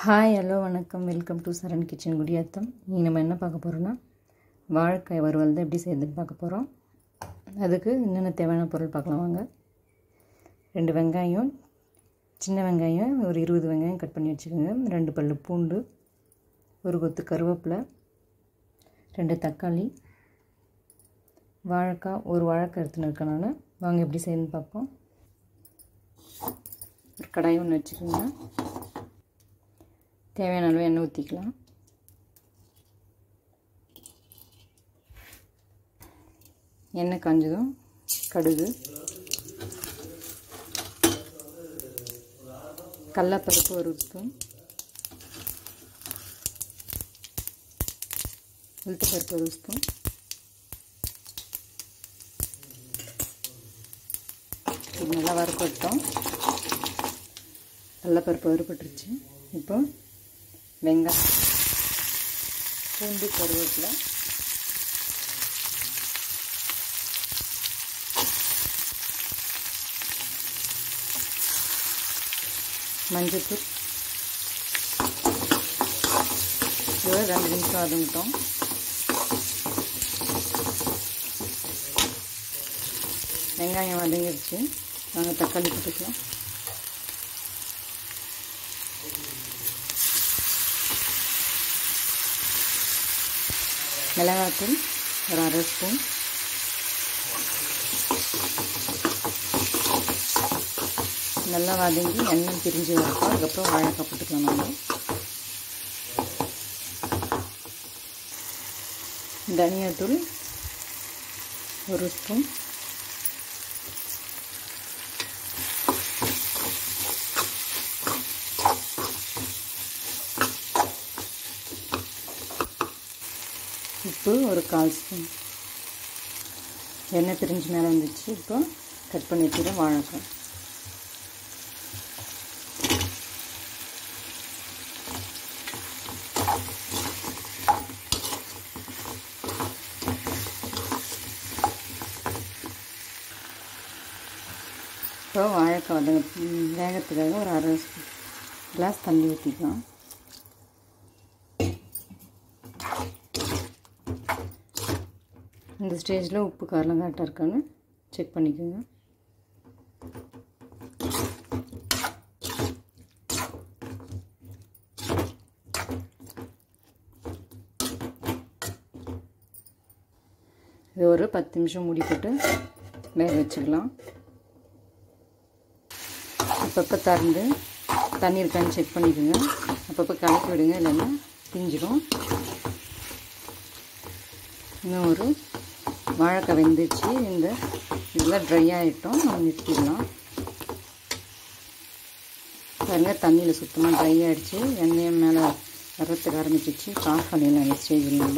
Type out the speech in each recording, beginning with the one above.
Hi hello வணக்கம் welcome to Saran kitchen Gudiyattam இன்றைக்கி நம்ம என்ன பார்க்க போகிறோன்னா வாழைக்காய் வறுவல் தான் எப்படி செய்யுதுன்னு பார்க்க போகிறோம் அதுக்கு என்னென்ன தேவையான பொருள் பார்க்கலாம் வாங்க ரெண்டு வெங்காயம் சின்ன வெங்காயம் ஒரு இருபது வெங்காயம் கட் பண்ணி வச்சுக்கோங்க ரெண்டு பல் பூண்டு ஒரு கொத்து கருவேப்பிலை ரெண்டு தக்காளி வாழைக்காய் ஒரு வாழைக்காய் எடுத்துன்னு இருக்கனால வாங்க எப்படி செய்யுதுன்னு பார்ப்போம் ஒரு கடாய் ஒன்று வச்சுக்கோங்க தேவையான அளவு எண்ணெய் ஊற்றிக்கலாம் எண்ணெய் காஞ்சதும் கடுகு கடலப்பருப்பு ஒரு ஸ்பூன் உளுத்தப்பருப்பு ஒரு ஸ்பூன் இது நல்லா வறுப்பட்டோம் கடலப்பருப்பு வறுப்பட்டுருச்சு இப்போ வெங்காயம் பூண்டு கருவேப்பிலை மஞ்சத்தூள் இதோட ரெண்டு நிமிஷம் வதங்கிட்டோம் வெங்காயம் வதங்கிடுச்சு நாங்கள் தக்காளி போட்டுக்கலாம் மிளகாத்தூள் ஒரு அரை ஸ்பூன் நல்லா வதங்கி எண்ணெய் பிரிஞ்சு வரப்போ அதுக்கப்புறம் வாழைக்காய் போட்டுக்கலாம் நம்ம தனியாத்தூள் ஒரு ஸ்பூன் உப்பு ஒரு கால் ஸ்பூன் எண்ணெய் பிரிஞ்சு மேலே வந்துச்சு இப்போ கட் பண்ணி வச்சுக்கிறேன் வாழைக்காய் இப்போ வாழைக்காய் வதங்க வேகத்துக்காக ஒரு அரை கிளாஸ் தண்ணி ஊற்றிக்கலாம் இந்த ஸ்டேஜில் உப்பு காரெலாம் கரெக்டாக இருக்கான்னு செக் பண்ணிக்கோங்க இது ஒரு பத்து நிமிஷம் மூடி போட்டு வேக வச்சுக்கலாம் அப்பப்போ திறந்து தண்ணி இருக்கான்னு செக் பண்ணிக்கோங்க அப்பப்போ கலக்கி விடுங்க இல்லைன்னா பிஞ்சிடும் இன்னும் ஒரு வாழைக்காய் வெந்துச்சு இந்த இதெல்லாம் ட்ரை ஆகிட்டோம் நம்ம நிறுத்திடலாம் பாருங்கள் தண்ணியில் சுத்தமாக ட்ரை ஆகிடுச்சு எண்ணெய் மேலே வர்றதுக்கு ஆரம்பிச்சிச்சு ஆஃப் பண்ணிடலாம் இந்த ஸ்டேஜில் நம்ம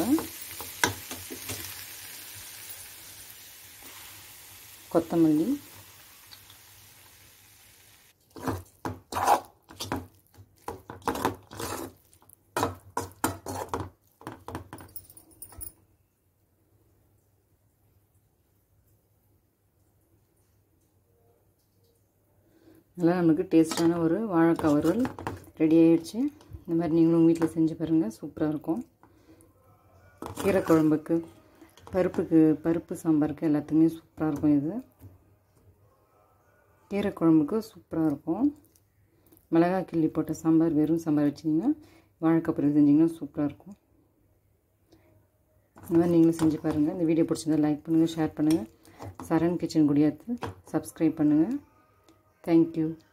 கொத்தமல்லி நல்லா நமக்கு டேஸ்டான ஒரு வாழைக்காய் வறுவல் ரெடி ஆகிடுச்சு இந்த மாதிரி நீங்களும் உங்கள் வீட்டில் செஞ்சு பாருங்கள் சூப்பராக இருக்கும் கீரை குழம்புக்கு பருப்புக்கு பருப்பு சாம்பாருக்கு எல்லாத்துக்குமே சூப்பராக இருக்கும் இது கீரை குழம்புக்கு சூப்பராக இருக்கும் மிளகாய் கிள்ளி போட்ட சாம்பார் வெறும் சாம்பார் வச்சிங்கன்னா வாழைக்காய் பொரியல் செஞ்சிங்கன்னா சூப்பராக இருக்கும் இந்த மாதிரி நீங்களும் செஞ்சு பாருங்கள் இந்த வீடியோ பிடிச்சிருந்தா லைக் பண்ணுங்கள் ஷேர் பண்ணுங்கள் சரண் கிச்சன் குடியாத்து சப்ஸ்கிரைப் பண்ணுங்கள் Thank you.